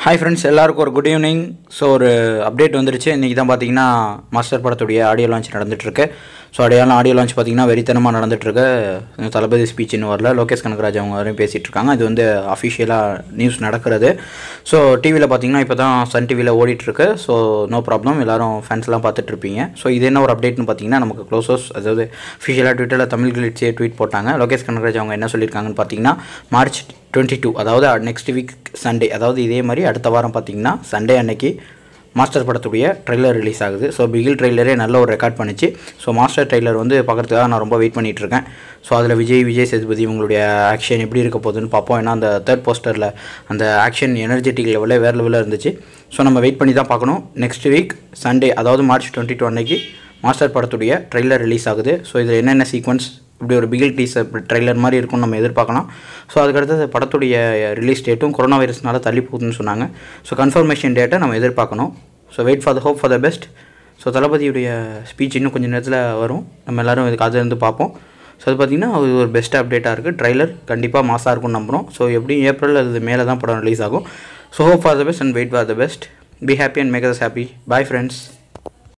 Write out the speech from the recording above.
hi friends எல்லாருக்கும் ஒரு good evening so ஒரு அப்டேட் வந்துருச்சு இன்றைக்கி தான் பார்த்தீங்கன்னா மாஸ்டர் படத்துடைய ஆடியோ லான்ச் நடந்துகிட்ருக்கு ஸோ அடையாளம் ஆடியோ லான்ச் பார்த்தீங்கன்னா வெறித்தனமாக நடந்துகிட்ருக்கு தளபதி ஸ்பீச் இன்னும் வரல லோகேஷ் கனகராஜ் அவங்க வரையும் பேசிகிட்டு இருக்காங்க இது வந்து அஃபிஷியலாக நியூஸ் நடக்கிறது ஸோ டிவியில் பார்த்தீங்கன்னா இப்போ தான் சன் டிவியில் ஓடிட்டுருக்கு ஸோ நோ ப்ராப்ளம் எல்லாரும் ஃபேன்ஸ்லாம் பார்த்துட்ருப்பீங்க ஸோ இது என்ன ஒரு அப்டேட்னு பார்த்தீங்கன்னா நமக்கு க்ளோசஸ் அதாவது அஃபிஷியலாக ட்விட்டரில் தமிழ் கிளிட்ஸே ட்வீட் போட்டாங்க லோகேஷ் கனகராஜ் அவங்க என்ன சொல்லியிருக்காங்கன்னு பார்த்தீங்கன்னா மார்ச் டுவெண்ட்டி டூ அதாவது நெக்ஸ்ட் வீக் சண்டே அதாவது இதே மாதிரி அடுத்த வாரம் பார்த்தீங்கன்னா சண்டே அன்னைக்கு மாஸ்டர் படத்துடைய ட்ரெய்லர் ரிலீஸ் ஆகுது ஸோ பிகில் ட்ரெய்லரே நல்ல ஒரு ரெக்கார்ட் பண்ணிச்சு ஸோ மாஸ்டர் ட்ரெய்லர் வந்து பார்க்குறதுக்காக நான் ரொம்ப வெயிட் பண்ணிட்டு இருக்கேன் ஸோ அதில் விஜய் விஜய் சேதுபதி இவங்களுடைய ஆக்ஷன் எப்படி இருக்க போகுதுன்னு பார்ப்போம் ஏன்னா அந்த தேர்ட் போஸ்டரில் அந்த ஆக்ஷன் எனர்ஜெட்டிக் லெவலே வேறு லெவலில் இருந்துச்சு ஸோ நம்ம வெயிட் பண்ணி தான் பார்க்கணும் நெக்ஸ்ட் வீக் சண்டே அதாவது மார்ச் டுவெண்ட்டி டூ அன்னைக்கு மாஸ்டர் படத்துடைய ட்ரெய்லர் ரிலீஸ் ஆகுது ஸோ இதில் என்னென்ன சீக்வன்ஸ் இப்படி ஒரு பிகில் டீசர் ட்ரெய்லர் மாதிரி இருக்கும்னு நம்ம எதிர்பார்க்கலாம் ஸோ அதுக்கடுத்தது படத்துடைய ரிலீஸ் டேட்டும் கொரோனா வைரஸ்னால தள்ளி போகுதுன்னு சொன்னாங்க ஸோ கன்ஃபர்மேஷன் டேட்டை நம்ம எதிர்பார்க்கணும் so wait for the hope for the best so தளபதியுடைய ஸ்பீச் இன்னும் கொஞ்சம் நேரத்தில் வரும் நம்ம எல்லோரும் இதுக்கு அது இருந்து பார்ப்போம் ஸோ அது பார்த்திங்கன்னா அது ஒரு பெஸ்ட் அப்டேட்டாக இருக்குது ட்ரைலர் கண்டிப்பாக மாசாக இருக்கும்னு நம்புகிறோம் ஸோ எப்படியும் ஏப்ரல் அது மேலே தான் படம் ரிலீஸ் ஆகும் so hope for the best and wait for the best be happy and make us happy bye friends